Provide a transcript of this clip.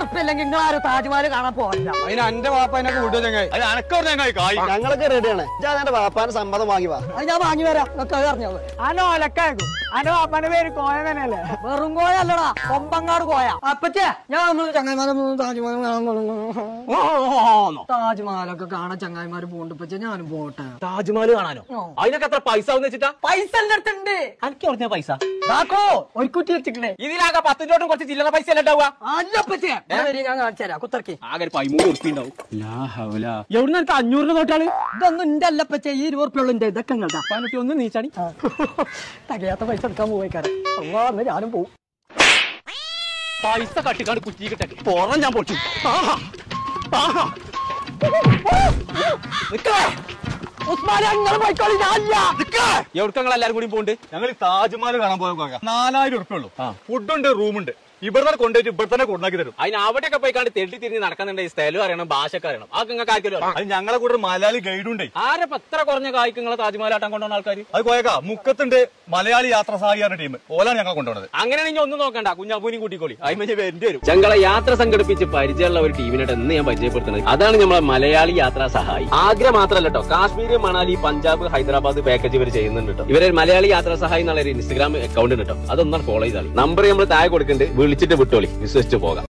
ഉറപ്പില്ലെങ്കിൽ നിങ്ങൾ ആരും താജ്മഹൽ കാണാൻ പോകില്ല അതിന് എന്റെ വാപ്പ എന്നെ വിടുക ചങ്ങായി അത് അനക്കവിടെ ചങ്ങായി കായ് ഞങ്ങളൊക്കെ റെഡിയാണ് ഞാൻ എന്റെ വാപ്പാന്റെ സമ്മതം വാങ്ങി വാ അത് ഞാൻ വാങ്ങി വരാം നിങ്ങൾക്ക് അത് അറിഞ്ഞോ അനോ അലക്കാക്കും അനോ അപ്പന്റെ പേര് കോയ തന്നെയല്ലേ വെറും കോയ അല്ലടാ കൊമ്പങ്ങാട് കോയ അപ്പച്ചേ ഞാൻ നമ്മള് ചങ്ങായിമാരെ മൂന്ന് താജ്മഹൽ കാണാൻ പോണു. താജ്മഹലൊക്കെ കാണാൻ ചങ്ങായിമാര് പോണ്ട് പച്ചേ ഞാനും പോട്ടെ താജ്മഹൽ കാണാനോ ഓ. അതിനൊക്കെ എത്ര പൈസ ആവുന്ന വെച്ചിട്ടാ പൈസ എന്റെ അടുത്തുണ്ട് എനിക്ക് പറഞ്ഞ പൈസ താക്കോ ഒരു കുറ്റി വെച്ചിട്ടില്ലേ ഇതിലാകെ പത്ത് രൂപ കുറച്ച് ചില്ലറ പൈസ അല്ല ഉണ്ടാവുക അല്ല പച്ചേ ഞാൻ കാണിച്ചു തരാം കുത്തർക്കി ആകെ ഒരു പതിമൂന്ന് ഉറുപ്പി ഉണ്ടാവും എവിടുന്ന് എനിക്ക് അഞ്ഞൂറിന് നോട്ടാള് ഇതൊന്നും എന്റെ അല്ല പച്ചേ ഈ ഇരുപത് ഉറുപ്പിയുള്ള എന്റെ ഇതൊക്കെ ഇങ്ങൾക്കാ പതിനെട്ടി ഒന്ന് നീച്ചാണി തകയാത്ത പൈസ എടുക്കാൻ പോയിക്കാരം അള്ളാന്ന് ഞാനും പോവും പൈസ കട്ടിക്കാണ്ട് കുറ്റി കിട്ടെ പോറാൻ ഞാൻ പൊട്ടി ആഹാ. ആഹാ. നിക്ക്. ഉസ്മാനെ നിങ്ങൾ പോയിക്കോളി ഞാനില്ല എവിടേക്ക് നിങ്ങൾ എല്ലാരും കൂടി പോണ്ട് ഞങ്ങൾ താജ്മഹൽ കാണാൻ പോയ നാലായിരം ഉറുപ്പ ഉള്ളൂ ഫുഡുണ്ട് റൂമുണ്ട് ഇവിടെ തന്നെ കൊണ്ടുപോയിട്ട് ഇവിടെ തന്നെ കൊണ്ടാക്കി തരും അതിന് അവിടെയൊക്കെ പോയി കണ്ട് തെണ്ടി തിരിഞ്ഞ് നടക്കുന്നുണ്ട് ഈ സ്ഥലം അറിയണം ഭാഷയൊക്കെ അറിയണം ആ നിങ്ങൾക്ക് ആർക്കെങ്കിലും അറിയാം അത് ഞങ്ങളെ കൂടെ ഒരു മലയാളി ഗൈഡുണ്ടേ ആരെ എത്ര കുറഞ്ഞ കായ്ക്ക് നിങ്ങളെ താജ്മഹലാട്ടാൻ കൊണ്ടുവന്ന ആൾക്കാർ അത് പോയേക്കാ മുക്കത്തുണ്ട് മലയാളി യാത്രാ സഹായിക്കുന്ന ടീം ഓലാണ് ഞങ്ങൾ കൊണ്ടുപോണത് അങ്ങനെയാണെങ്കിൽ ഒന്നും നോക്കണ്ട കുഞ്ഞാപ്പൂനും കൂട്ടിക്കോളി അതിന് വരേണ്ടി വരും ഞങ്ങളെ യാത്ര സംഘടിപ്പിച്ച് പരിചയമുള്ള ഒരു ടീമിനായിട്ട് എന്ന് ഞാൻ പരിചയപ്പെടുത്തുന്നത് അതാണ് നമ്മളെ മലയാളി യാത്രാ സഹായി ആഗ്ര മാത്രമല്ല കേട്ടോ കാശ്മീർ മണാലി പഞ്ചാബ് ഹൈദരാബാദ് പാക്കേജ് ഇവർ ചെയ്യുന്നുണ്ട് കേട്ടോ ഇവരെ മലയാളി യാത്രാ സഹായി എന്നുള്ള ഒരു ഇൻസ്റ്റാഗ്രാം അക്കൗണ്ട് ഉണ്ട് കേട്ടോ അതൊന്നാണ് ഫോളോ ചെയ്താൽ നമ്പർ നമ്മൾ താഴെ കൊടുക്കുന്നുണ്ട് വിളിച്ചിട്ട് വിട്ടോളി വിശ്വസിച്ച് പോകാം